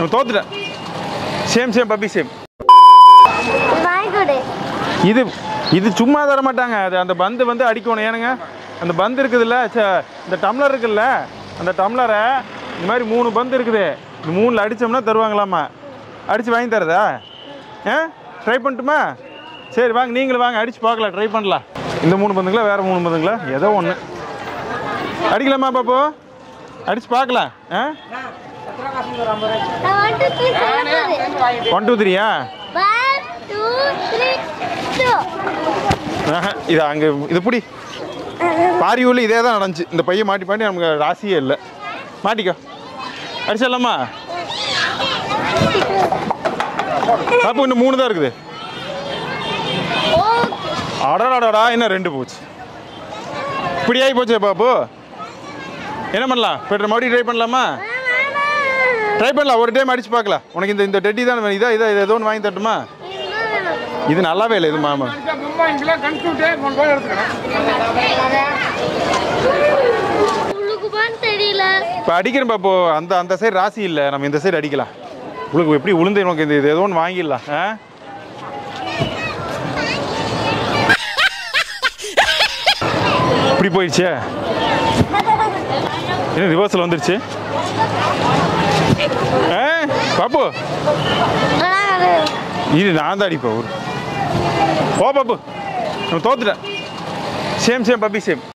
நம்ம தோத்துட்டேன் shame shame puppy shame வாங்கி கொடு இது இது சும்மா தர மாட்டாங்க அது அந்த பந்து வந்து அடிக்கணும் ஏனுங்க அந்த பந்து இருக்குதுல்ல சே இந்த டம்ளர் இருக்குல்ல அந்த டம்ளரை இந்த மாதிரி மூணு பந்து இருக்குது இந்த மூணில் அடித்தோம்னா தருவாங்களாமா அடித்து வாங்கி தரதா ஆ ட்ரை பண்ணட்டுமா சரி வாங்க நீங்களும் வாங்க அடித்து பார்க்கலாம் ட்ரை பண்ணலாம் இந்த மூணு பந்துங்களா வேறு மூணு பந்துங்களா ஏதோ ஒன்று அடிக்கலாமா பாப்போ அடித்து பார்க்கலாம் ஆ நான் ஒன் டூ த்ரீ சொல்ல போகுது ஒன் டூ த்ரீயா ஒன் டூ த்ரீ டூ ஆஹா, இது அங்கே இது பிடி பாரியூரில் இதே தான் நடந்துச்சு இந்த பையன் மாட்டி மாட்டி நமக்கு ராசியே இல்லை மாட்டிக்கோ அடிச்சிடலாமா பாப்பு இன்னும் மூணு தான் இருக்குது ஓகே அடடாடா இன்னும் ரெண்டு போச்சு இப்படி ஆகி போச்சே பாப்பு என்ன பண்ணலாம் பெட்ரோல் மறுபடியும் ட்ரை பண்ணலாமா ட்ரை பண்ணலாம் ஒரு டைம் அடிச்சு பார்க்கலாம் உனக்கு இந்த இந்த டெட்டி தான் வேணும். இதா இதா இது ஏதோ ஒன்று வாங்கி தரட்டுமா இது நல்லாவே இல்லை இது மாமா உழுகுமான்னு தெரியல இப்போ அடிக்கிறேன் பாப்போ அந்த அந்த சைடு ராசி இல்லை நம்ம இந்த சைடு அடிக்கலாம் உங்களுக்கு எப்படி உளுந்து உனக்கு இந்த இது ஏதோ ஒன்று வாங்கிடலாம் ஆ இப்படி போயிடுச்சே என்ன ரிவர்ஸில் வந்துருச்சு ஆ பாப்பு இது நான் தான் அடிப்பேன் ஒரு போ பாப்பு நம்ம தோத்துட்டேன் சேம் சேம் பப்பி சேம்